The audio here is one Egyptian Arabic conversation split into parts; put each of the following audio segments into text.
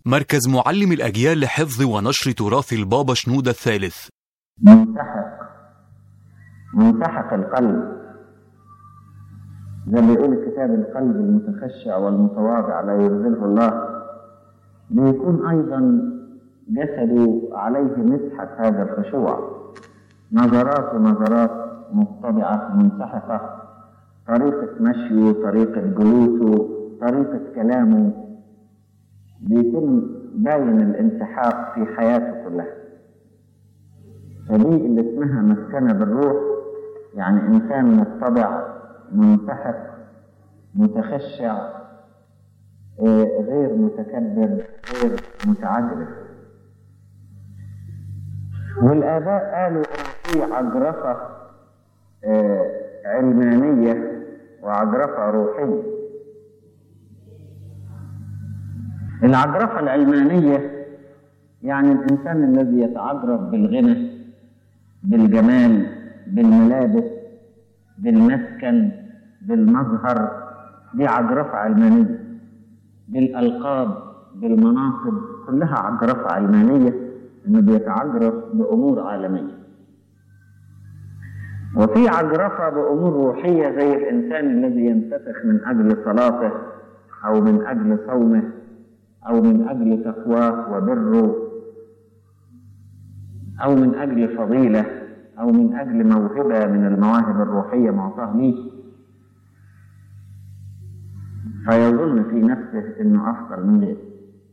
مركز معلم الأجيال لحفظ ونشر تراث البابا شنودة الثالث منسحق منسحق القلب زي ما بيقول الكتاب القلب المتخشع والمتواضع لا يرزله الله بيكون أيضا جسده عليه مسحة هذا الخشوع نظرات نظرات مطبعة منسحقة طريقة مشيه طريقة جلوسه طريقة كلامه بيكون باين الانسحاق في حياته كلها فدي اللي اسمها مسكنة بالروح يعني إنسان مطبع منسحق متخشع غير متكبر غير متعجرف والآباء قالوا إن في عجرفة علمانية وعجرفة روحية العجرفة العلمانية يعني الإنسان الذي يتعجرف بالغنى بالجمال بالملابس بالمسكن بالمظهر دي عجرفة علمانية بالألقاب بالمناصب كلها عجرفة علمانية إنه بيتعجرف بأمور عالمية وفي عجرفة بأمور روحية زي الإنسان الذي ينتفخ من أجل صلاته أو من أجل صومه أو من أجل تقواه وبره أو من أجل فضيلة أو من أجل موهبة من المواهب الروحية معطاه ليه فيظن في نفسه أنه أفضل من غيره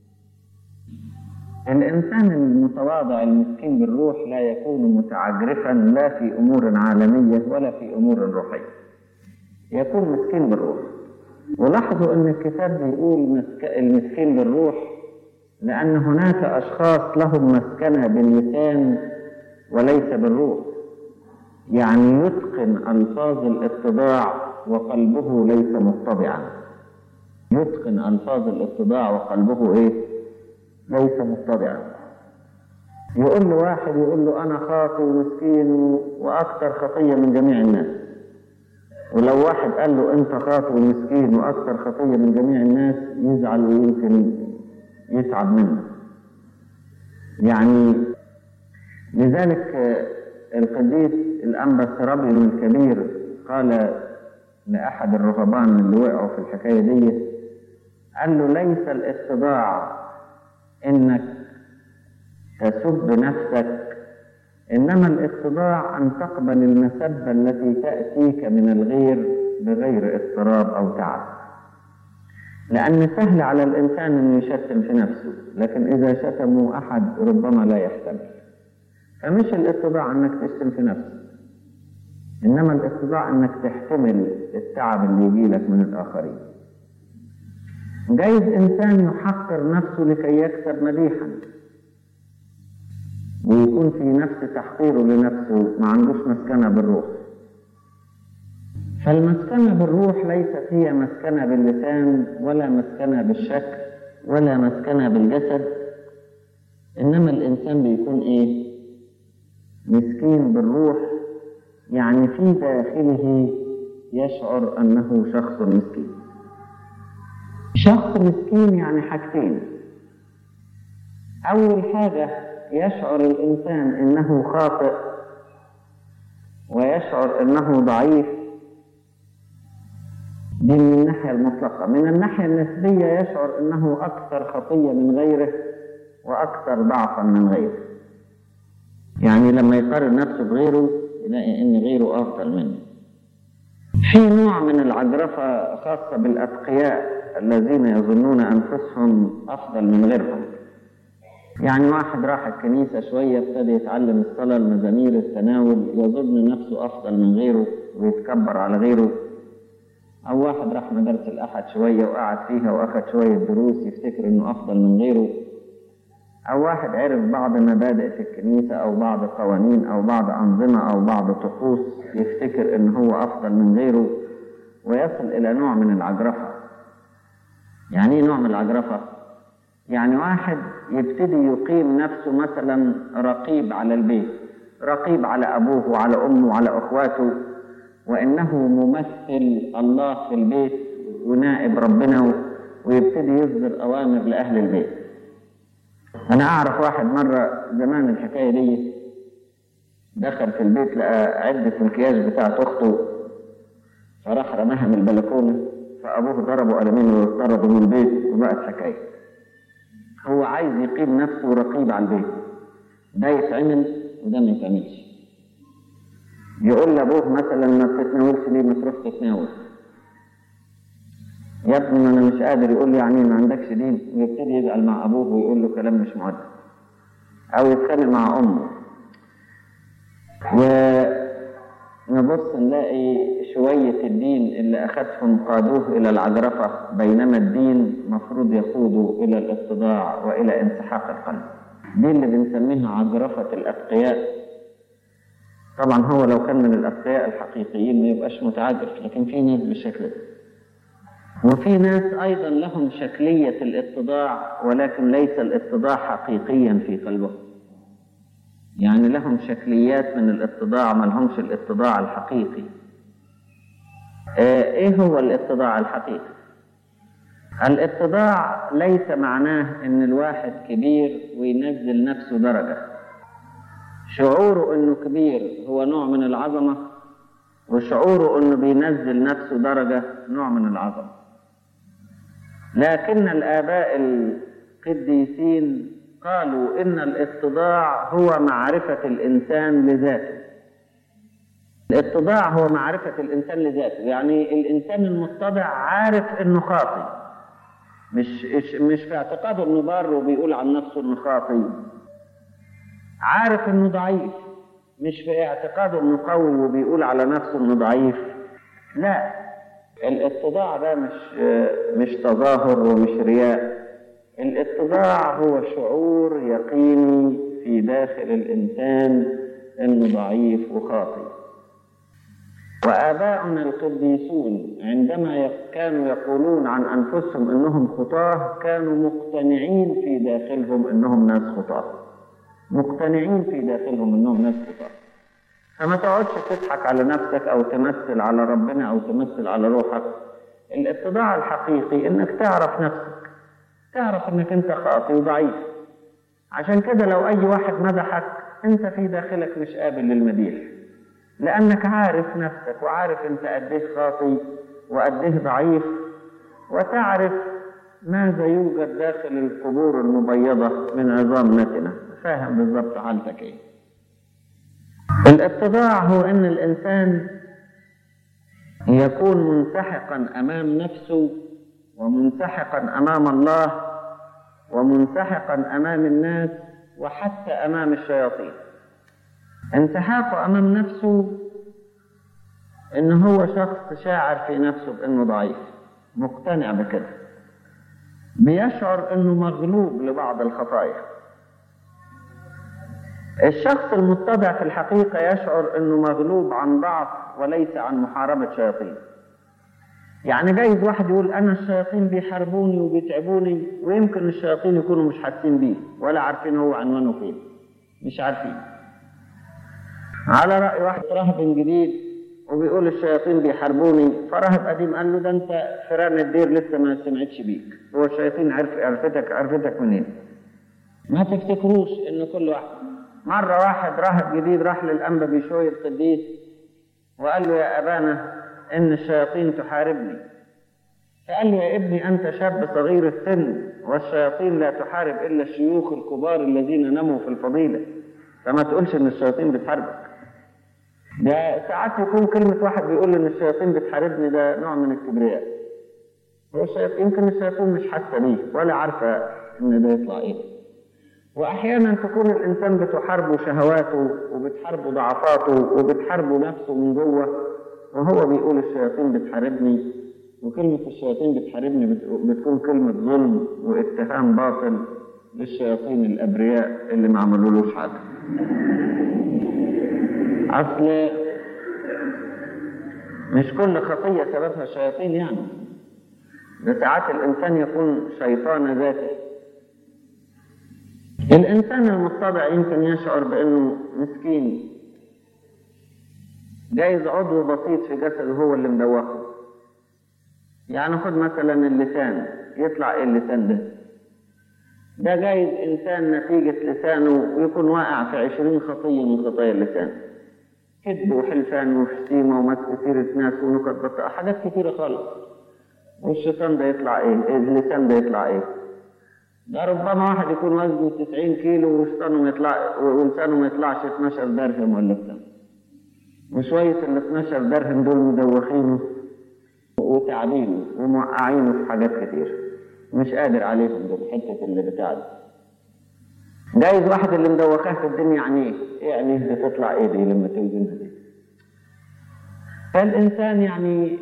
الإنسان المتواضع المسكين بالروح لا يكون متعجرفا لا في أمور عالمية ولا في أمور روحية يكون مسكين بالروح ولاحظوا أن الكتاب بيقول المسكين بالروح لأن هناك أشخاص لهم مسكنة باللسان وليس بالروح يعني يتقن ألفاظ الاتضاع وقلبه ليس متضعا يتقن ألفاظ الاتضاع وقلبه إيه؟ ليس متضعا يقول له واحد يقول له أنا خاطي ومسكين وأكثر خطية من جميع الناس ولو واحد قال له أنت خاطي ومسكين وأكثر خطية من جميع الناس يزعل ويمكن يتعب منه يعني لذلك القديس الأنبا السرابيون الكبير قال لأحد الرهبان اللي وقعوا في الحكاية دي قال له ليس الاتضاع إنك تسب نفسك إنما الاتضاع أن تقبل المسبة التي تأتيك من الغير بغير اضطراب أو تعب لأن سهل على الإنسان أن يشتم في نفسه لكن إذا شتموا أحد ربما لا يحتمل فمش الاتضاع أنك تشتم في نفسك إنما الاتضاع أنك تحتمل التعب اللي يجي لك من الآخرين جايز إنسان يحقر نفسه لكي يكسب مديحا ويكون في نفس تحقيره لنفسه ما عندوش مسكنة بالروح فالمسكنة بالروح ليست هي مسكنة باللسان ولا مسكنة بالشكل ولا مسكنة بالجسد إنما الإنسان بيكون إيه؟ مسكين بالروح يعني في داخله يشعر أنه شخص مسكين شخص مسكين يعني حاجتين أول حاجة يشعر الإنسان أنه خاطئ ويشعر أنه ضعيف دي من الناحية المطلقة من الناحية النسبية يشعر أنه أكثر خطية من غيره وأكثر ضعفا من غيره يعني لما يقارن نفسه بغيره يلاقي أن غيره أفضل منه في نوع من العجرفة خاصة بالأتقياء الذين يظنون أنفسهم أفضل من غيرهم يعني واحد راح الكنيسة شوية ابتدى يتعلم الصلاة المزامير التناول يظن نفسه أفضل من غيره ويتكبر على غيره أو واحد راح مدرسة الأحد شوية وقعد فيها وأخذ شوية دروس يفتكر إنه أفضل من غيره أو واحد عرف بعض مبادئ في الكنيسة أو بعض قوانين أو بعض أنظمة أو بعض طقوس يفتكر إن هو أفضل من غيره ويصل إلى نوع من العجرفة يعني إيه نوع من العجرفة؟ يعني واحد يبتدي يقيم نفسه مثلا رقيب على البيت رقيب على أبوه وعلى أمه وعلى أخواته وإنه ممثل الله في البيت ونائب ربنا ويبتدي يصدر أوامر لأهل البيت أنا أعرف واحد مرة زمان الحكاية دي دخل في البيت لقى عدة الأكياس بتاعت أخته فراح رماها من البلكونة فأبوه ضربه قلمين وطرده من البيت وبقت حكاية هو عايز يقيم نفسه رقيب على البيت ده يتعمل وده ما يتعملش يقول لأبوه مثلا ما بتتناولش ليه ما تروح تتناول يا ابني ما انا مش قادر يقول لي يعني ما عندكش دين ويبتدي يزعل مع ابوه ويقول له كلام مش مؤدب او يتخانق مع امه ونبص نلاقي شوية الدين اللي أخذهم قادوه إلى العجرفة بينما الدين مفروض يقوده إلى الاتضاع وإلى انسحاق القلب دي اللي بنسميها عجرفة الأتقياء طبعا هو لو كان من الأتقياء الحقيقيين ما يبقاش متعجرف لكن في ناس بالشكل ده وفي ناس أيضا لهم شكلية الاتضاع ولكن ليس الاتضاع حقيقيا في قلبهم يعني لهم شكليات من الاتضاع ما لهمش الاتضاع الحقيقي ايه هو الاتضاع الحقيقي الاتضاع ليس معناه ان الواحد كبير وينزل نفسه درجة شعوره انه كبير هو نوع من العظمة وشعوره انه بينزل نفسه درجة نوع من العظمة لكن الآباء القديسين قالوا إن الاتضاع هو معرفة الإنسان لذاته الاتضاع هو معرفة الإنسان لذاته يعني الإنسان المتضع عارف إنه خاطي مش مش في اعتقاده إنه بار وبيقول عن نفسه إنه خاطي عارف إنه ضعيف مش في اعتقاده إنه قوي وبيقول على نفسه إنه ضعيف لا الاتضاع ده مش مش تظاهر ومش رياء الاتضاع هو شعور يقيني في داخل الانسان انه ضعيف وخاطئ واباؤنا القديسون عندما كانوا يقولون عن انفسهم انهم خطاه كانوا مقتنعين في داخلهم انهم ناس خطاه مقتنعين في داخلهم انهم ناس خطاه فما تقعدش تضحك على نفسك او تمثل على ربنا او تمثل على روحك الاتضاع الحقيقي انك تعرف نفسك تعرف انك انت خاطئ وضعيف عشان كده لو اي واحد مدحك انت في داخلك مش قابل للمديح لانك عارف نفسك وعارف انت قد ايه خاطئ وقد ايه ضعيف وتعرف ماذا يوجد داخل القبور المبيضة من عظام نتنة فاهم بالضبط حالتك ايه الاتضاع هو ان الانسان يكون منسحقا امام نفسه ومنسحقا امام الله ومنسحقا امام الناس وحتى امام الشياطين انسحاقه امام نفسه ان هو شخص شاعر في نفسه بانه ضعيف مقتنع بكده بيشعر انه مغلوب لبعض الخطايا الشخص المتضع في الحقيقة يشعر أنه مغلوب عن ضعف وليس عن محاربة شياطين يعني جايز واحد يقول أنا الشياطين بيحاربوني وبيتعبوني ويمكن الشياطين يكونوا مش حاسين بيه ولا عارفين هو عنوانه فين مش عارفين على رأي واحد راهب جديد وبيقول الشياطين بيحاربوني فراهب قديم قال له ده انت فيران الدير لسه ما سمعتش بيك هو الشياطين عرف عرفتك عرفتك منين ما تفتكروش ان كل واحد مرة واحد راهب جديد راح للأنبا بشوي القديس وقال له يا أبانا إن الشياطين تحاربني فقال له يا ابني أنت شاب صغير السن والشياطين لا تحارب إلا الشيوخ الكبار الذين نموا في الفضيلة فما تقولش إن الشياطين بتحاربك ده ساعات يكون كلمة واحد بيقول إن الشياطين بتحاربني ده نوع من الكبرياء هو الشياطين يمكن الشياطين مش حاسة بيه ولا عارفة إن ده يطلع إيه واحيانا تكون الانسان بتحاربه شهواته وبتحاربه ضعفاته وبتحاربه نفسه من جوه وهو بيقول الشياطين بتحاربني وكلمة الشياطين بتحاربني بتكون كلمة ظلم واتهام باطل للشياطين الابرياء اللي ما عملولوش حاجة. اصل مش كل خطية سببها الشياطين يعني ده ساعات الانسان يكون شيطان ذاته الإنسان المتضع يمكن يشعر بأنه مسكين جايز عضو بسيط في جسده هو اللي مدوخه يعني خد مثلا اللسان يطلع ايه اللسان ده ده جايز إنسان نتيجة لسانه يكون واقع في عشرين خطية من خطايا اللسان كذب وحلفان وشتيمة ومسك سيرة ناس ونكت بطاء حاجات كتيرة خالص والشيطان ده يطلع ايه؟ اللسان ده يطلع ايه؟ ده ربما واحد يكون وزنه 90 كيلو وشيطانه ما يطلع ولسانه ما يطلعش 12 درهم ولا بتاع وشوية ال 12 درهم دول مدوخينه وتعبينه وموقعينه في حاجات كتير مش قادر عليهم دول حتة اللي بتاع دي جايز واحد اللي مدوخاه في الدنيا عينيه ايه عينيه دي تطلع ايه دي لما توزنها دي فالإنسان يعني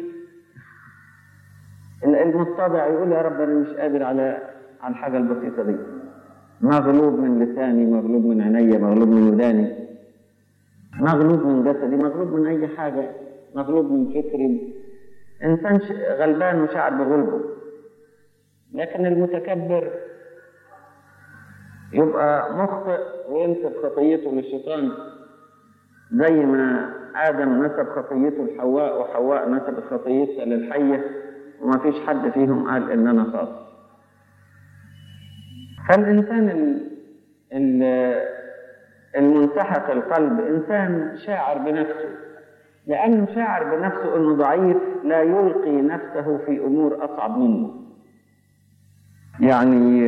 المتضع يقول يا رب أنا مش قادر على على الحاجة البسيطة دي مغلوب من لساني مغلوب من عيني مغلوب من وداني مغلوب من جسدي مغلوب من أي حاجة مغلوب من فكري إنسان غلبان وشعر بغلبه لكن المتكبر يبقى مخطئ وينسب خطيته للشيطان زي ما آدم نسب خطيته لحواء وحواء نسبت خطيتها للحية وما فيش حد فيهم قال إن أنا خاطئ فالإنسان ال ال المنسحق القلب إنسان شاعر بنفسه لأنه شاعر بنفسه أنه ضعيف لا يلقي نفسه في أمور أصعب منه يعني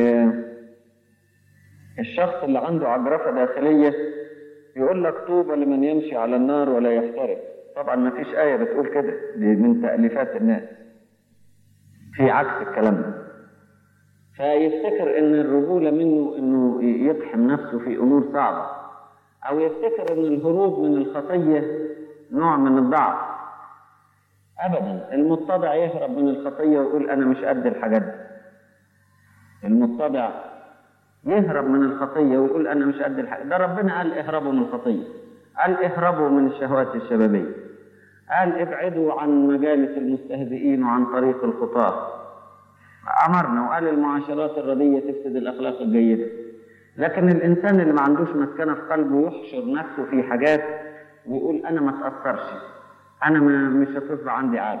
الشخص اللي عنده عجرفة داخلية يقول لك طوبى لمن يمشي على النار ولا يحترق طبعا ما فيش آية بتقول كده دي من تأليفات الناس في عكس الكلام ده فيفتكر ان الرجولة منه انه يقحم نفسه في امور صعبة او يفتكر ان الهروب من الخطية نوع من الضعف ابدا المتضع يهرب من الخطية ويقول انا مش قد الحاجات دي المتضع يهرب من الخطية ويقول أنا مش قد الحاجة ده ربنا قال اهربوا من الخطية قال اهربوا من الشهوات الشبابية قال ابعدوا عن مجالس المستهزئين وعن طريق الخطاة أمرنا وقال المعاشرات الردية تفسد الأخلاق الجيدة لكن الإنسان اللي ما عندوش مسكنة في قلبه يحشر نفسه في حاجات ويقول أنا ما تأثرش أنا ما مش هتصبح عندي عادة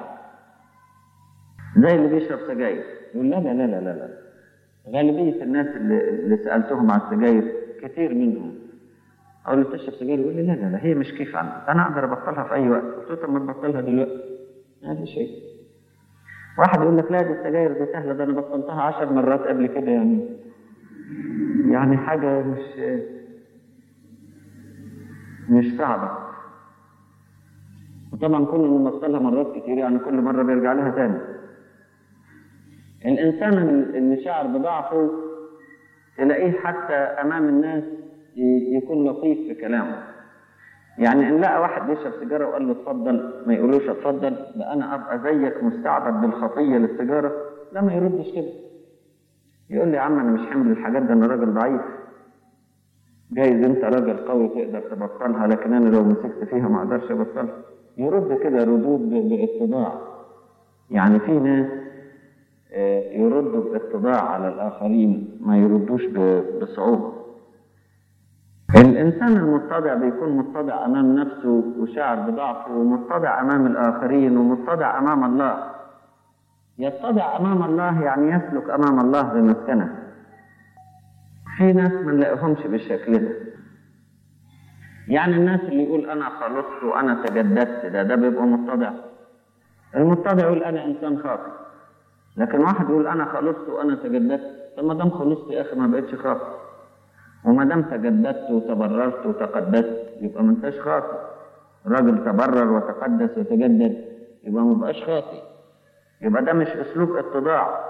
زي اللي بيشرب سجاير يقول لا لا لا لا لا, لا. غالبية الناس اللي, اللي سألتهم على السجاير كثير منهم أقول له تشرب سجاير يقول لي لا لا لا هي مش كيف عندي أنا أقدر أبطلها في أي وقت قلت له طب ما تبطلها دلوقتي هذا شيء واحد يقول لك لا دي السجاير دي سهلة ده أنا بطلتها عشر مرات قبل كده يعني يعني حاجة مش مش صعبة وطبعا كل ما بطلها مرات كتير يعني كل مرة بيرجع لها تاني الإنسان اللي شعر بضعفه تلاقيه حتى أمام الناس يكون لطيف في كلامه يعني إن لقى واحد بيشرب سيجارة وقال له اتفضل ما يقولوش اتفضل ده أنا أبقى زيك مستعبد بالخطية للسيجارة لا ما يردش كده يقول لي يا عم أنا مش حمل الحاجات ده أنا راجل ضعيف جايز أنت راجل قوي تقدر تبطلها لكن أنا لو مسكت فيها ما أقدرش أبطلها يرد كده ردود باتضاع يعني في ناس يردوا باتضاع على الآخرين ما يردوش بصعوبة الإنسان المتضع بيكون متضع أمام نفسه وشعر بضعفه ومتضع أمام الآخرين ومتضع أمام الله يتضع أمام الله يعني يسلك أمام الله بمسكنه في ناس ما نلاقيهمش بالشكل ده يعني الناس اللي يقول أنا خلصت وأنا تجددت ده ده بيبقى متضع المتضع يقول أنا إنسان خاطئ لكن واحد يقول انا خلصت وانا تجددت طب ما دام خلصت يا اخي ما بقتش خاطئ وما دام تجددت وتبررت وتقدست يبقى ما انتش خاطئ الراجل تبرر وتقدس وتجدد يبقى ما بقاش خاطئ يبقى ده مش اسلوب اتضاع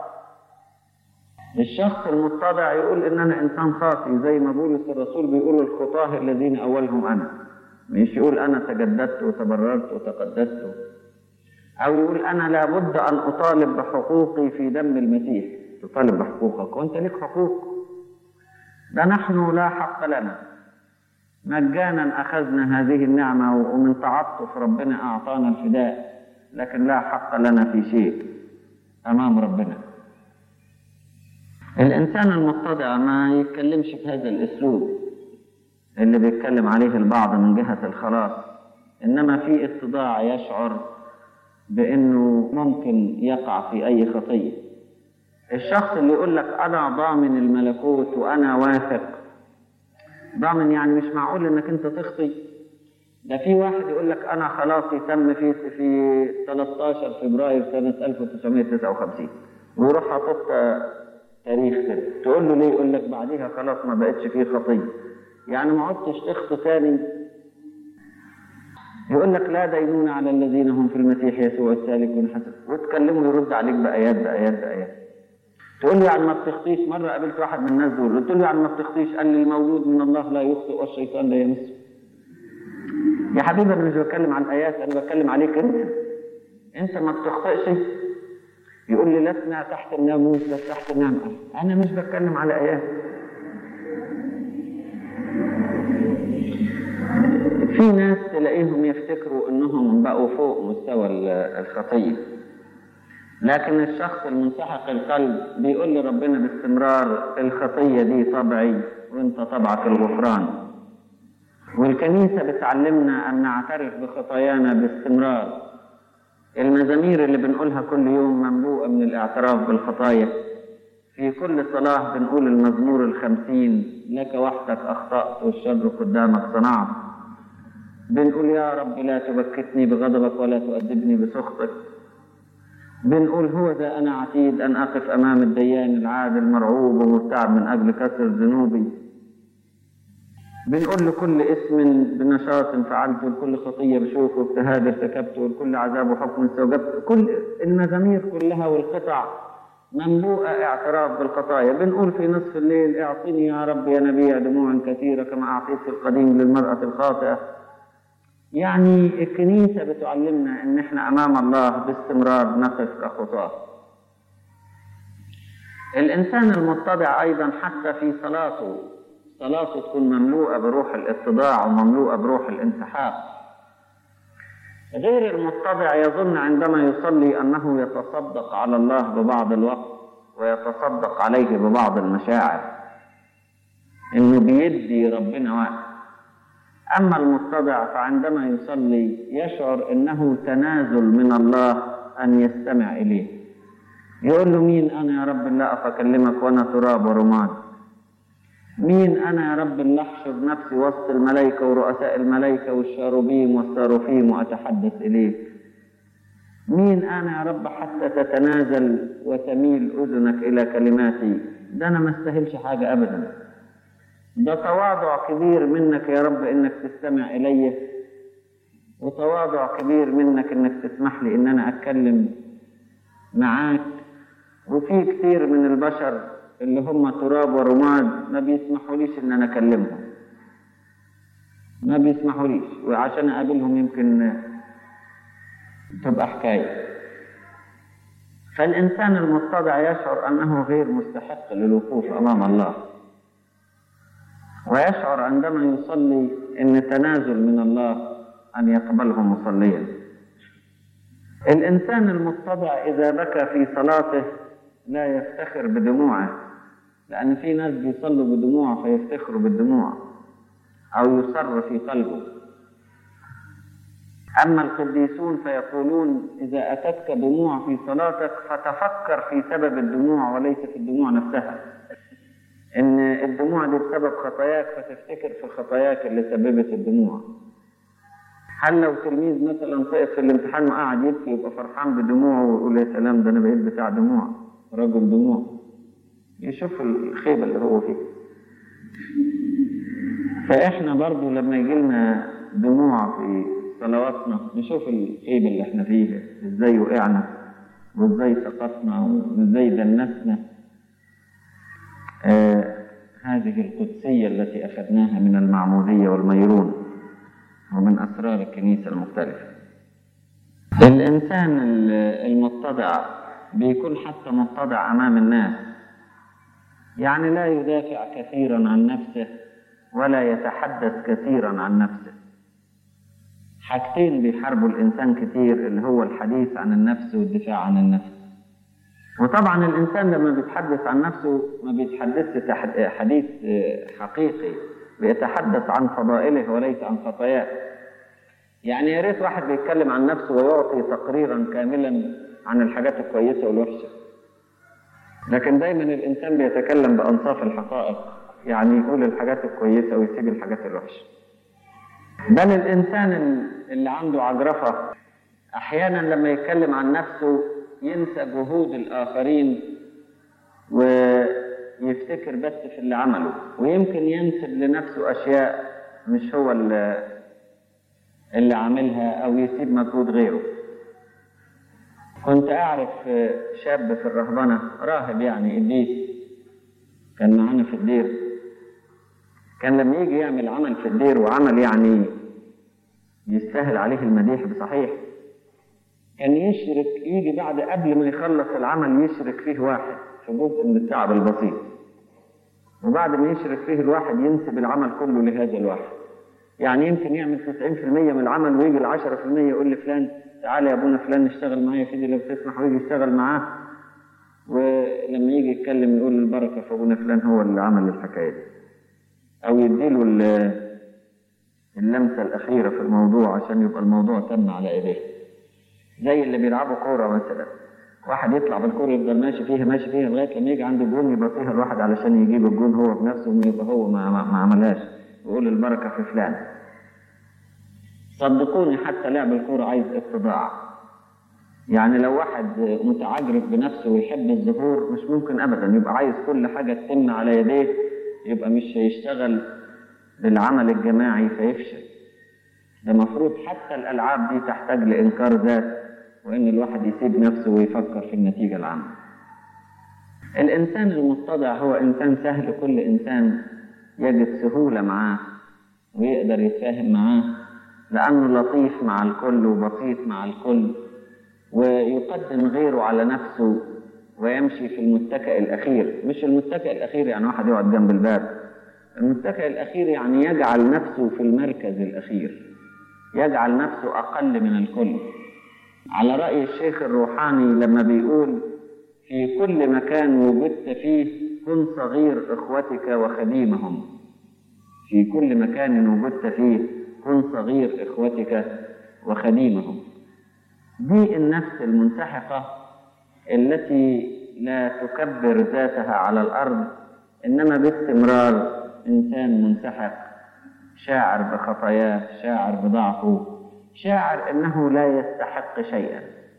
الشخص المتضع يقول ان انا انسان خاطئ زي ما بولس الرسول بيقول الخطاه الذين اولهم انا مش يقول انا تجددت وتبررت وتقدست أو يقول أنا لابد أن أطالب بحقوقي في دم المسيح تطالب بحقوقك وأنت لك حقوق ده نحن لا حق لنا مجانا أخذنا هذه النعمة ومن تعطف ربنا أعطانا الفداء لكن لا حق لنا في شيء أمام ربنا الإنسان المتضع ما يتكلمش بهذا الأسلوب اللي بيتكلم عليه البعض من جهة الخلاص إنما في اتضاع يشعر بأنه ممكن يقع في أي خطية الشخص اللي يقول لك انا ضامن الملكوت وانا واثق ضامن يعني مش معقول انك انت تخطي ده في واحد يقول لك انا خلاصي تم في في 13 فبراير سنه 1959 ويروح حاطط تاريخ كده تقول له ليه يقول لك بعديها خلاص ما بقتش فيه خطيه يعني ما عدتش تخطي ثاني يقول لك لا دينون على الذين هم في المسيح يسوع السالكون حسن وتكلمه يرد عليك بايات بايات بايات تقول له يعني ما بتخطيش مره قابلت واحد من الناس دول قلت له يعني ما بتخطيش قال لي المولود من الله لا يخطئ والشيطان لا يمسه يا حبيبي انا مش بتكلم عن ايات انا بتكلم عليك انت انت ما بتخطئش يقول لي لسنا تحت الناموس بس تحت النعمة انا مش بتكلم على ايات في ناس تلاقيهم يفتكروا انهم بقوا فوق مستوى الخطيه لكن الشخص المنسحق القلب بيقول لربنا باستمرار الخطيه دي طبعي وانت طبعك الغفران والكنيسه بتعلمنا ان نعترف بخطايانا باستمرار المزامير اللي بنقولها كل يوم مملوءه من الاعتراف بالخطايا في كل صلاه بنقول المزمور الخمسين لك وحدك اخطات والشر قدامك صنعت بنقول يا رب لا تبكتني بغضبك ولا تؤدبني بسخطك بنقول هو ذا أنا عتيد أن أقف أمام الديان العادل مرعوب ومرتعب من أجل كثرة ذنوبي بنقول لكل اسم بنشاط فعلته لكل خطية بشوك واجتهاد ارتكبته ولكل عذاب وحكم استوجبته كل المزامير كلها والقطع مملوءة اعتراف بالخطايا بنقول في نصف الليل اعطني يا رب يا نبي دموع كثيرة كما أعطيت في القديم للمرأة الخاطئة يعني الكنيسة بتعلمنا ان احنا امام الله باستمرار نقف كخطاة الانسان المتضع ايضا حتى في صلاته صلاته تكون مملوءة بروح الاتضاع ومملوءة بروح الانسحاق غير المتضع يظن عندما يصلي انه يتصدق على الله ببعض الوقت ويتصدق عليه ببعض المشاعر انه بيدي ربنا وقت أما المتضع فعندما يصلي يشعر أنه تنازل من الله أن يستمع إليه يقول له مين أنا يا رب اللي أقف أكلمك وأنا تراب ورماد مين أنا يا رب اللي أحشر نفسي وسط الملائكة ورؤساء الملائكة والشاروبيم والصاروفيم وأتحدث إليك مين أنا يا رب حتى تتنازل وتميل أذنك إلى كلماتي ده أنا ما استاهلش حاجة أبدا ده تواضع كبير منك يا رب انك تستمع الي وتواضع كبير منك انك تسمح لي ان انا اتكلم معاك وفي كتير من البشر اللي هم تراب ورماد ما بيسمحوليش ان انا اكلمهم ما بيسمحوليش وعشان اقابلهم يمكن تبقى حكايه فالانسان المتضع يشعر انه غير مستحق للوقوف امام الله ويشعر عندما يصلي ان تنازل من الله ان يقبله مصليا الانسان المتضع اذا بكى في صلاته لا يفتخر بدموعه لان في ناس بيصلوا بدموع فيفتخروا بالدموع او يصر في قلبه اما القديسون فيقولون اذا اتتك دموع في صلاتك فتفكر في سبب الدموع وليس في الدموع نفسها ان الدموع دي بسبب خطاياك فتفتكر في خطاياك اللي سببت الدموع هل لو تلميذ مثلا سقط في الامتحان وقعد يبكي يبقى فرحان بدموعه ويقول يا سلام ده انا بقيت بتاع دموع رجل دموع يشوف الخيبه اللي هو فيها فاحنا برضو لما يجي لنا دموع في صلواتنا نشوف الخيبه اللي احنا فيها ازاي وقعنا وازاي سقطنا وازاي دنسنا آه هذه القدسية التي أخذناها من المعمودية والميرون ومن أسرار الكنيسة المختلفة الإنسان المتضع بيكون حتى متضع أمام الناس يعني لا يدافع كثيرا عن نفسه ولا يتحدث كثيرا عن نفسه حاجتين بيحاربوا الإنسان كثير اللي هو الحديث عن النفس والدفاع عن النفس وطبعا الانسان لما بيتحدث عن نفسه ما بيتحدثش حديث حقيقي بيتحدث عن فضائله وليس عن خطاياه يعني يا ريت واحد بيتكلم عن نفسه ويعطي تقريرا كاملا عن الحاجات الكويسه والوحشه لكن دايما الإنسان بيتكلم بأنصاف الحقائق يعني يقول الحاجات الكويسة ويسيب الحاجات الوحشة بل الإنسان اللي عنده عجرفة أحيانا لما يتكلم عن نفسه ينسى جهود الآخرين ويفتكر بس في اللي عمله ويمكن ينسب لنفسه أشياء مش هو اللي, اللي عاملها أو يسيب مجهود غيره كنت أعرف شاب في الرهبنة راهب يعني إبليس كان معانا في الدير كان لما يجي يعمل عمل في الدير وعمل يعني يستاهل عليه المديح بصحيح كان يشرك يجي بعد قبل ما يخلص العمل يشرك فيه واحد في جزء من التعب البسيط وبعد ما يشرك فيه الواحد ينسب العمل كله لهذا الواحد يعني يمكن يعمل 90% من العمل ويجي ال 10% يقول لفلان تعالى يا ابونا فلان نشتغل معايا كده لو تسمح ويجي يشتغل معاه ولما يجي يتكلم يقول البركه في ابونا فلان هو اللي عمل الحكايه دي او يديله اللمسه الاخيره في الموضوع عشان يبقى الموضوع تم على ايديه زي اللي بيلعبوا كوره مثلا واحد يطلع بالكوره يفضل ماشي فيها ماشي فيها لغايه لما يجي عند الجون يبقى فيها الواحد علشان يجيب الجون هو بنفسه وما يبقى هو ما, ما, ما عملهاش يقول البركه في فلان صدقوني حتى لعب الكوره عايز اتضاع يعني لو واحد متعجرف بنفسه ويحب الظهور مش ممكن ابدا يبقى عايز كل حاجه تتم على يديه يبقى مش هيشتغل بالعمل الجماعي فيفشل ده مفروض حتى الالعاب دي تحتاج لانكار ذات وان الواحد يسيب نفسه ويفكر في النتيجه العامه الانسان المتضع هو انسان سهل كل انسان يجد سهوله معاه ويقدر يتفاهم معاه لانه لطيف مع الكل وبسيط مع الكل ويقدم غيره على نفسه ويمشي في المتكئ الأخير مش المتكئ الأخير يعني واحد يقعد جنب الباب المتكئ الأخير يعني يجعل نفسه في المركز الأخير يجعل نفسه أقل من الكل على رأي الشيخ الروحاني لما بيقول في كل مكان وجدت فيه كن صغير إخوتك وخديمهم في كل مكان وجدت فيه كن صغير إخوتك وخديمهم دي النفس المنسحقة التي لا تكبر ذاتها على الأرض إنما باستمرار إنسان منسحق شاعر بخطاياه شاعر بضعفه شاعر أنه لا يستحق شيئا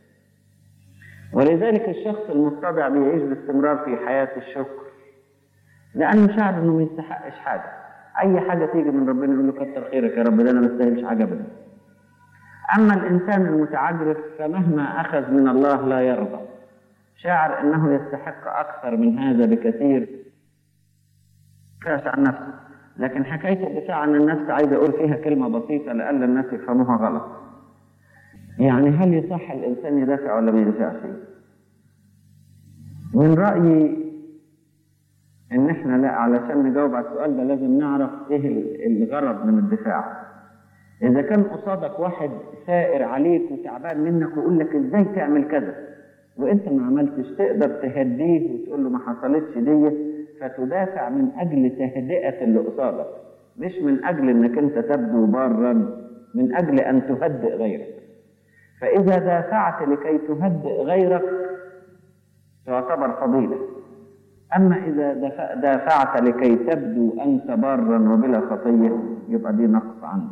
ولذلك الشخص المتضع بيعيش باستمرار في حياة الشكر لأنه شاعر أنه ما يستحقش حاجة أي حاجة تيجي من ربنا يقول له كتر خيرك يا رب ده أنا ما استاهلش حاجة أبدا أما الإنسان المتعجرف فمهما أخذ من الله لا يرضى شاعر أنه يستحق أكثر من هذا بكثير كاس عن نفسه لكن حكاية الدفاع عن النفس عايز أقول فيها كلمة بسيطة لأن الناس يفهموها غلط يعني هل يصح الإنسان يدافع ولا ما يدافعش من رأيي إن إحنا لا علشان نجاوب على السؤال ده لازم نعرف إيه الغرض من الدفاع إذا كان قصادك واحد سائر عليك وتعبان منك ويقول لك إزاي تعمل كذا وأنت ما عملتش تقدر تهديه وتقول له ما حصلتش دي فتدافع من أجل تهدئة اللي قصادك مش من أجل إنك أنت تبدو بارا من أجل أن تهدئ غيرك فإذا دافعت لكي تهدئ غيرك تعتبر فضيلة أما إذا دافعت لكي تبدو أنت بارا وبلا خطية يبقى دي نقص عنك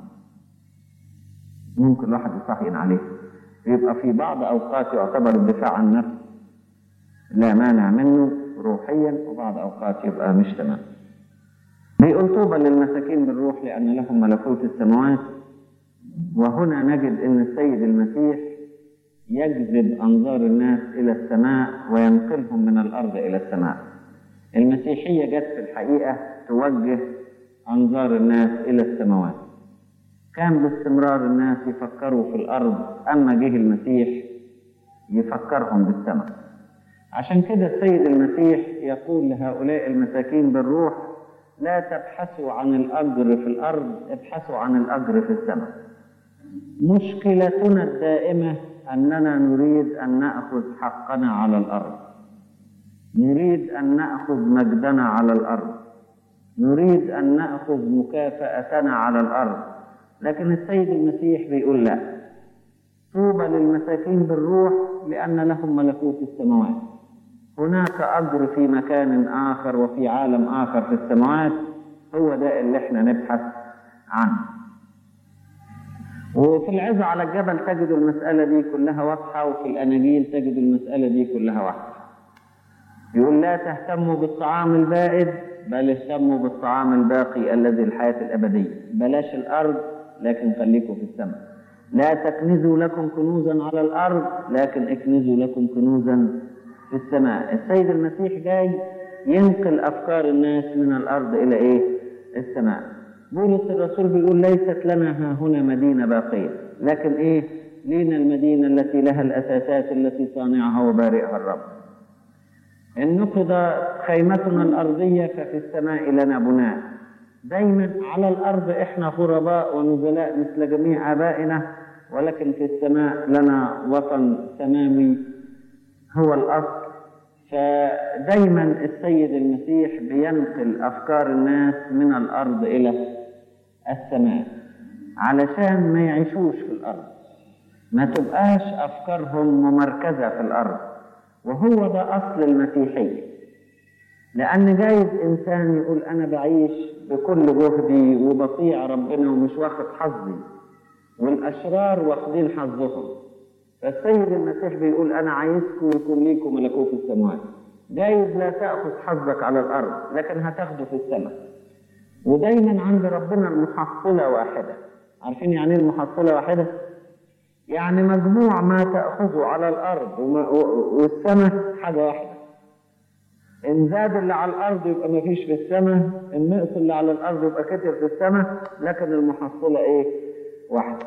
ممكن الواحد يصحين عليه يبقى في بعض أوقات يعتبر الدفاع عن النفس لا مانع منه روحيا وبعض أوقات يبقى مش تمام بيقول طوبى للمساكين بالروح لأن لهم ملكوت السماوات وهنا نجد أن السيد المسيح يجذب أنظار الناس إلى السماء وينقلهم من الأرض إلى السماء المسيحية جت في الحقيقة توجه أنظار الناس إلى السماوات كان باستمرار الناس يفكروا في الأرض أما جه المسيح يفكرهم بالسماء عشان كده السيد المسيح يقول لهؤلاء المساكين بالروح لا تبحثوا عن الأجر في الأرض ابحثوا عن الأجر في السماء مشكلتنا الدائمة أننا نريد أن نأخذ حقنا على الأرض نريد أن نأخذ مجدنا على الأرض نريد أن نأخذ مكافأتنا على الأرض لكن السيد المسيح بيقول لا طوبى للمساكين بالروح لأن لهم ملكوت السماوات هناك أجر في مكان آخر وفي عالم آخر في السماوات هو ده اللي احنا نبحث عنه وفي العظة على الجبل تجد المسألة دي كلها واضحة وفي الأناجيل تجد المسألة دي كلها واضحة يقول لا تهتموا بالطعام البائد بل اهتموا بالطعام الباقي الذي الحياة الأبدية بلاش الأرض لكن خليكم في السماء لا تكنزوا لكم كنوزا على الأرض لكن اكنزوا لكم كنوزا في السماء السيد المسيح جاي ينقل أفكار الناس من الأرض إلى إيه السماء بولس الرسول بيقول ليست لنا ها هنا مدينة باقية لكن إيه لينا المدينة التي لها الأساسات التي صانعها وبارئها الرب إن نقض خيمتنا الأرضية ففي السماء لنا بناء دايما على الأرض إحنا غرباء ونزلاء مثل جميع آبائنا ولكن في السماء لنا وطن سماوي هو الأصل فدايما السيد المسيح بينقل أفكار الناس من الأرض إلى السماء علشان ما يعيشوش في الأرض ما تبقاش أفكارهم ممركزة في الأرض وهو ده أصل المسيحية لأن جايز إنسان يقول أنا بعيش بكل جهدي وبطيع ربنا ومش واخد حظي والأشرار واخدين حظهم فالسيد المسيح بيقول أنا عايزكم يكون ليكم ملكوت السماوات جايز لا تأخذ حظك على الأرض لكن هتاخده في السماء ودايما عند ربنا المحصلة واحدة عارفين يعني ايه المحصلة واحدة؟ يعني مجموع ما تأخذه على الأرض والسماء حاجة واحدة إن زاد اللي على الأرض يبقى ما فيش في السماء إن نقص اللي على الأرض يبقى كتر في السماء لكن المحصلة إيه؟ واحدة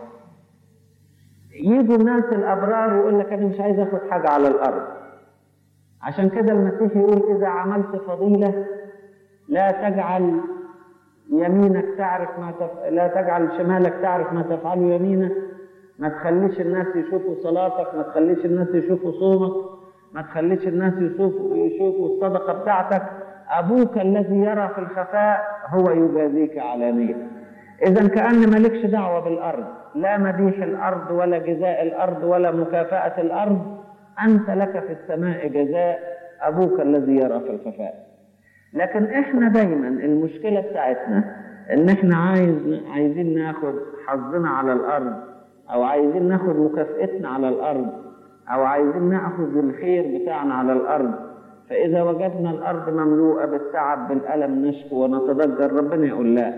يجوا الناس الأبرار يقول لك أنا مش عايز آخد حاجة على الأرض عشان كده المسيح يقول إذا عملت فضيلة لا تجعل يمينك تعرف ما تف... لا تجعل شمالك تعرف ما تفعله يمينك ما تخليش الناس يشوفوا صلاتك ما تخليش الناس يشوفوا صومك ما تخليش الناس يشوفوا يشوفوا الصدقة بتاعتك أبوك الذي يرى في الخفاء هو يجازيك علانية إذا كأن مالكش دعوة بالأرض لا مديح الأرض ولا جزاء الأرض ولا مكافأة الأرض أنت لك في السماء جزاء أبوك الذي يرى في الخفاء لكن إحنا دايما المشكلة بتاعتنا إن إحنا عايز عايزين ناخد حظنا على الأرض أو عايزين ناخد مكافأتنا على الأرض أو عايزين ناخذ الخير بتاعنا على الأرض فإذا وجدنا الأرض مملوءة بالتعب بالألم نشكو ونتضجر ربنا يقول لا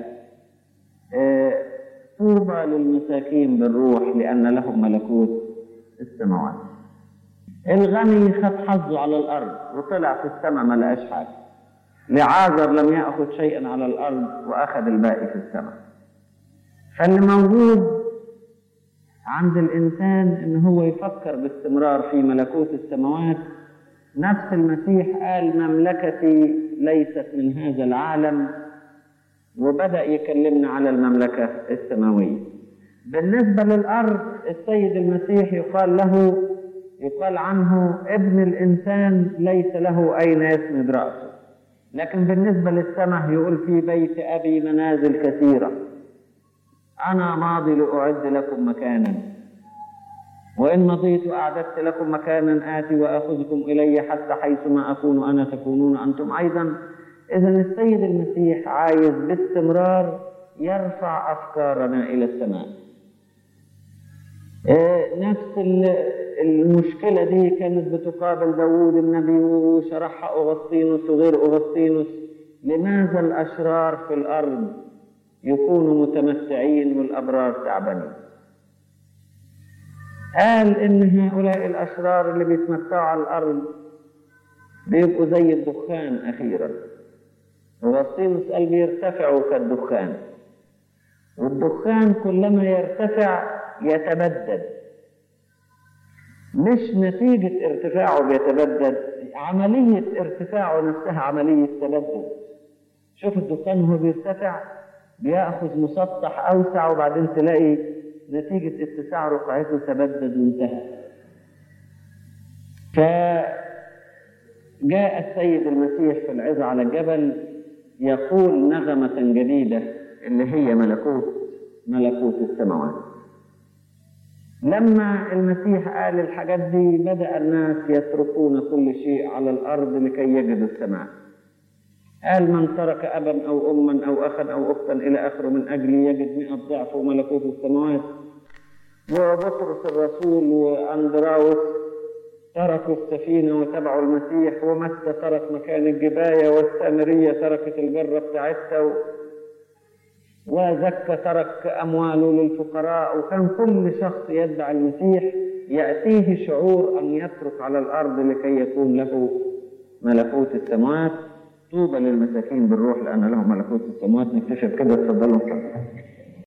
طوبى للمساكين بالروح لأن لهم ملكوت السماوات الغني خد حظه على الأرض وطلع في السماء ما لقاش حاجة لعازر لم يأخذ شيئا على الأرض وأخذ الباقي في السماء فاللي موجود عند الإنسان إن هو يفكر باستمرار في ملكوت السماوات نفس المسيح قال مملكتي ليست من هذا العالم وبدأ يكلمنا على المملكة السماوية بالنسبة للأرض السيد المسيح يقال له يقال عنه ابن الإنسان ليس له أين يسند رأسه لكن بالنسبة للسماء يقول في بيت أبي منازل كثيرة أنا ماضي لأعد لكم مكانا وإن مضيت أعددت لكم مكانا آتي وأخذكم إلي حتى حيث ما أكون أنا تكونون أنتم أيضا إذا السيد المسيح عايز باستمرار يرفع أفكارنا إلى السماء نفس المشكلة دي كانت بتقابل داوود النبي وشرحها أغسطينوس وغير أغسطينوس لماذا الأشرار في الأرض يكونوا متمتعين والأبرار تعبانين قال إن هؤلاء الأشرار اللي بيتمتعوا على الأرض بيبقوا زي الدخان أخيرا أغسطينوس قال بيرتفعوا كالدخان والدخان كلما يرتفع يتبدد مش نتيجة ارتفاعه بيتبدد عملية ارتفاعه نفسها عملية تبدد شوف الدخان وهو بيرتفع بياخذ مسطح اوسع وبعدين تلاقي نتيجة اتساع رقعته تبدد وانتهى فجاء السيد المسيح في العظة على الجبل يقول نغمة جديدة اللي هي ملكوت ملكوت السماوات لما المسيح قال الحاجات دي بدأ الناس يتركون كل شيء على الأرض لكي يجدوا السماء قال من ترك أبا أو أما أو أخا أو أختا إلى آخره من أجلي يجد مئة ضعف وملكوت السماوات وبطرس الرسول وأندراوس تركوا السفينة وتبعوا المسيح ومتى ترك مكان الجباية والسامرية تركت الجرة بتاعتها و... وزكى ترك أمواله للفقراء وكان كل شخص يتبع المسيح يأتيه شعور أن يترك على الأرض لكي يكون له ملكوت السماوات طوبى للمساكين بالروح لأن لهم ملكوت السماوات نكتشف كده اتفضلوا